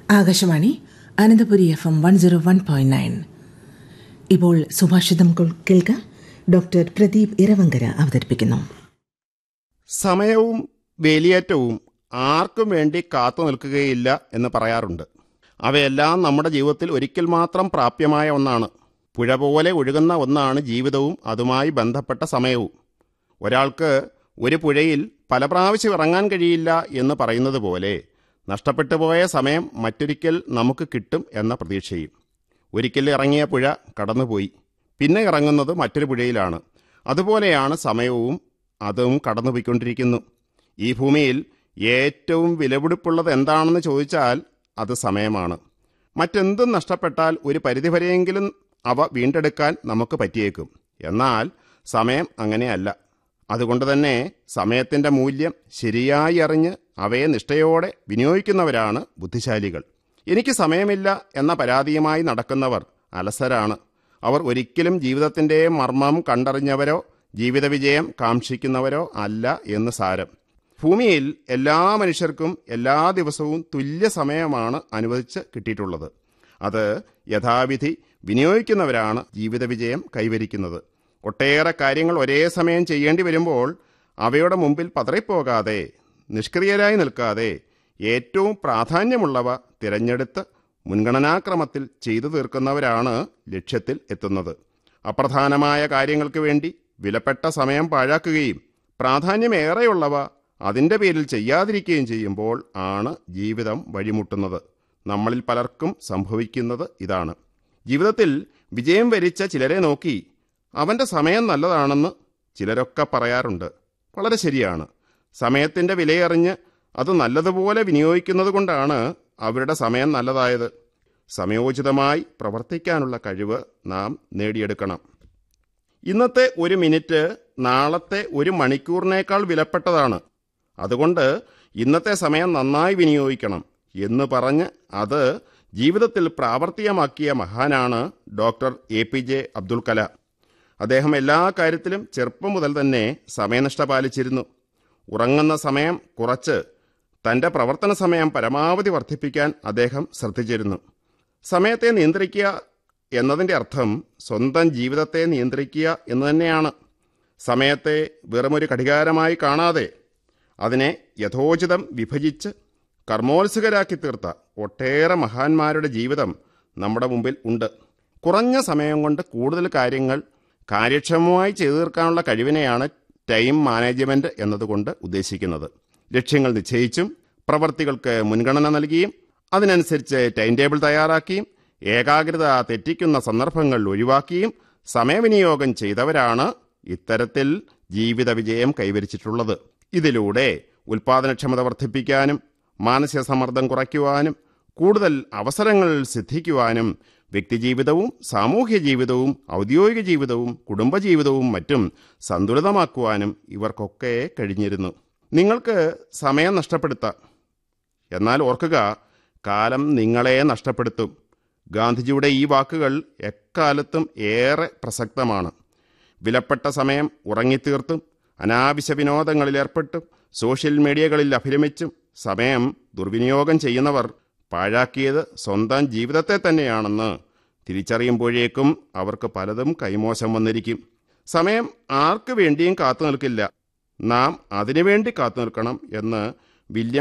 Akashvani Ananthapuri F M one zero one point nine ഇപ്പോൾ സുഭാഷിതം കൊ- കേൾക്കാം ഡോക്ടർ പ്രദീപ് ഇറവങ്കര അവതരിപ്പിക്കുന്നു സമയവും വേലിയേറ്റവും ആർക്കും വേണ്ടി കാത്തു നിൽക്കുകയില്ല എന്ന് പറയാറുണ്ട് അവയെല്ലാം നമ്മുടെ ജീവിതത്തിൽ ഒരിക്കൽ മാത്രം പ്രാപ്യമായ ഒന്നാണ് പുഴ പോലെ ഒഴുകുന്ന ഒന്നാണ് ജീവിതവും അതുമായി ബന്ധപ്പെട്ട സമയവും ഒരാൾക്ക് ഒരു പുഴയിൽ പല പ്രാവശ്യം ഇറങ്ങാൻ കഴിയില്ല എന്ന് പറയുന്നത് പോലെ നഷ്ടപ്പെട്ടു പോയ സമയം മറ്റൊരിക്കൽ നമുക്ക് കിട്ടും എന്ന പ്രതീക്ഷയും ഒരിക്കൽ ഇറങ്ങിയ പുഴ കടന്നുപോയി പിന്നെ ഇറങ്ങുന്നത് മറ്റൊരു പുഴയിലാണ് അതുപോലെയാണ് സമയവും അതും കടന്നുപോയിക്കൊണ്ടിരിക്കുന്നു ഈ ഭൂമിയിൽ ഏറ്റവും വിലപിടിപ്പുള്ളത് എന്താണെന്ന് ചോദിച്ചാൽ അത് സമയമാണ് മറ്റെന്തും നഷ്ടപ്പെട്ടാൽ ഒരു പരിധിവരെയെങ്കിലും അവ വീണ്ടെടുക്കാൻ നമുക്ക് പറ്റിയേക്കും എന്നാൽ സമയം അങ്ങനെയല്ല അതുകൊണ്ട് തന്നെ സമയത്തിൻ്റെ മൂല്യം ശരിയായി അറിഞ്ഞ് അവയെ നിഷ്ഠയോടെ വിനിയോഗിക്കുന്നവരാണ് ബുദ്ധിശാലികൾ എനിക്ക് സമയമില്ല എന്ന പരാതിയുമായി നടക്കുന്നവർ അലസരാണ് അവർ ഒരിക്കലും ജീവിതത്തിൻ്റെ മർമ്മം കണ്ടറിഞ്ഞവരോ ജീവിത വിജയം കാക്ഷിക്കുന്നവരോ അല്ല എന്ന് സാരം ഭൂമിയിൽ എല്ലാ മനുഷ്യർക്കും എല്ലാ ദിവസവും തുല്യ സമയമാണ് അനുവദിച്ച് കിട്ടിയിട്ടുള്ളത് അത് യഥാവിധി വിനിയോഗിക്കുന്നവരാണ് ജീവിത വിജയം കൈവരിക്കുന്നത് ഒട്ടേറെ കാര്യങ്ങൾ ഒരേ സമയം ചെയ്യേണ്ടി വരുമ്പോൾ അവയുടെ മുമ്പിൽ പതറിപ്പോകാതെ നിഷ്ക്രിയരായി നിൽക്കാതെ ഏറ്റവും പ്രാധാന്യമുള്ളവ തിരഞ്ഞെടുത്ത് മുൻഗണനാക്രമത്തിൽ ചെയ്തു തീർക്കുന്നവരാണ് ലക്ഷ്യത്തിൽ എത്തുന്നത് അപ്രധാനമായ കാര്യങ്ങൾക്ക് വേണ്ടി വിലപ്പെട്ട സമയം പാഴാക്കുകയും പ്രാധാന്യമേറെയുള്ളവ അതിൻ്റെ പേരിൽ ചെയ്യാതിരിക്കുകയും ചെയ്യുമ്പോൾ ആണ് ജീവിതം വഴിമുട്ടുന്നത് നമ്മളിൽ പലർക്കും സംഭവിക്കുന്നത് ഇതാണ് ജീവിതത്തിൽ വിജയം വരിച്ച ചിലരെ നോക്കി അവൻ്റെ സമയം നല്ലതാണെന്ന് ചിലരൊക്കെ പറയാറുണ്ട് വളരെ ശരിയാണ് സമയത്തിൻ്റെ വിലയറിഞ്ഞ് അത് നല്ലതുപോലെ വിനിയോഗിക്കുന്നത് കൊണ്ടാണ് അവരുടെ സമയം നല്ലതായത് സമയോചിതമായി പ്രവർത്തിക്കാനുള്ള കഴിവ് നാം നേടിയെടുക്കണം ഇന്നത്തെ ഒരു മിനിറ്റ് നാളത്തെ ഒരു മണിക്കൂറിനേക്കാൾ വിലപ്പെട്ടതാണ് അതുകൊണ്ട് ഇന്നത്തെ സമയം നന്നായി വിനിയോഗിക്കണം എന്ന് പറഞ്ഞ് അത് ജീവിതത്തിൽ പ്രാവർത്തികമാക്കിയ മഹാനാണ് doctor A P J Abdul Kalam അദ്ദേഹം എല്ലാ കാര്യത്തിലും ചെറുപ്പം മുതൽ തന്നെ സമയനിഷ്ഠ പാലിച്ചിരുന്നു ഉറങ്ങുന്ന സമയം കുറച്ച് തൻ്റെ പ്രവർത്തന സമയം പരമാവധി വർദ്ധിപ്പിക്കാൻ അദ്ദേഹം ശ്രദ്ധിച്ചിരുന്നു സമയത്തെ നിയന്ത്രിക്കുക എന്നതിൻ്റെ അർത്ഥം സ്വന്തം ജീവിതത്തെ നിയന്ത്രിക്കുക എന്ന് തന്നെയാണ് സമയത്തെ വെറുമൊരു ഘടികാരമായി കാണാതെ അതിനെ യഥോചിതം വിഭജിച്ച് കർമ്മോത്സുകരാക്കി തീർത്ത ഒട്ടേറെ മഹാന്മാരുടെ ജീവിതം നമ്മുടെ മുമ്പിൽ ഉണ്ട് കുറഞ്ഞ സമയം കൊണ്ട് കൂടുതൽ കാര്യങ്ങൾ കാര്യക്ഷമമായി ചെയ്തു തീർക്കാനുള്ള കഴിവിനെയാണ് ടൈം മാനേജ്മെന്റ് എന്നതുകൊണ്ട് ഉദ്ദേശിക്കുന്നത് ലക്ഷ്യങ്ങൾ നിശ്ചയിച്ചും പ്രവർത്തികൾക്ക് മുൻഗണന നൽകിയും അതിനനുസരിച്ച് ടൈം ടേബിൾ തയ്യാറാക്കിയും ഏകാഗ്രത തെറ്റിക്കുന്ന സന്ദർഭങ്ങൾ ഒഴിവാക്കിയും സമയവിനിയോഗം ചെയ്തവരാണ് ഇത്തരത്തിൽ ജീവിത വിജയം കൈവരിച്ചിട്ടുള്ളത് ഇതിലൂടെ ഉൽപാദനക്ഷമത വർദ്ധിപ്പിക്കാനും മാനസിക സമ്മർദ്ദം കുറയ്ക്കുവാനും കൂടുതൽ അവസരങ്ങൾ സിദ്ധിക്കുവാനും വ്യക്തിജീവിതവും സാമൂഹ്യ ജീവിതവും ഔദ്യോഗിക ജീവിതവും കുടുംബജീവിതവും മറ്റും സന്തുലിതമാക്കുവാനും ഇവർക്കൊക്കെ കഴിഞ്ഞിരുന്നു നിങ്ങൾക്ക് സമയം നഷ്ടപ്പെടുത്താം എന്നാൽ ഓർക്കുക കാലം നിങ്ങളെ നഷ്ടപ്പെടുത്തും ഗാന്ധിജിയുടെ ഈ വാക്കുകൾ എക്കാലത്തും ഏറെ പ്രസക്തമാണ് വിലപ്പെട്ട സമയം ഉറങ്ങിത്തീർത്തും അനാവശ്യ വിനോദങ്ങളിലേർപ്പെട്ടും സോഷ്യൽ മീഡിയകളിൽ അഭിരമിച്ചും സമയം ദുർവിനിയോഗം ചെയ്യുന്നവർ പാഴാക്കിയത് സ്വന്തം ജീവിതത്തെ തന്നെയാണെന്ന് തിരിച്ചറിയുമ്പോഴേക്കും അവർക്ക് പലതും കൈമോശം വന്നിരിക്കും സമയം ആർക്കു വേണ്ടിയും കാത്തു നിൽക്കില്ല നാം അതിനുവേണ്ടി കാത്തു നിൽക്കണം എന്ന് വില്യം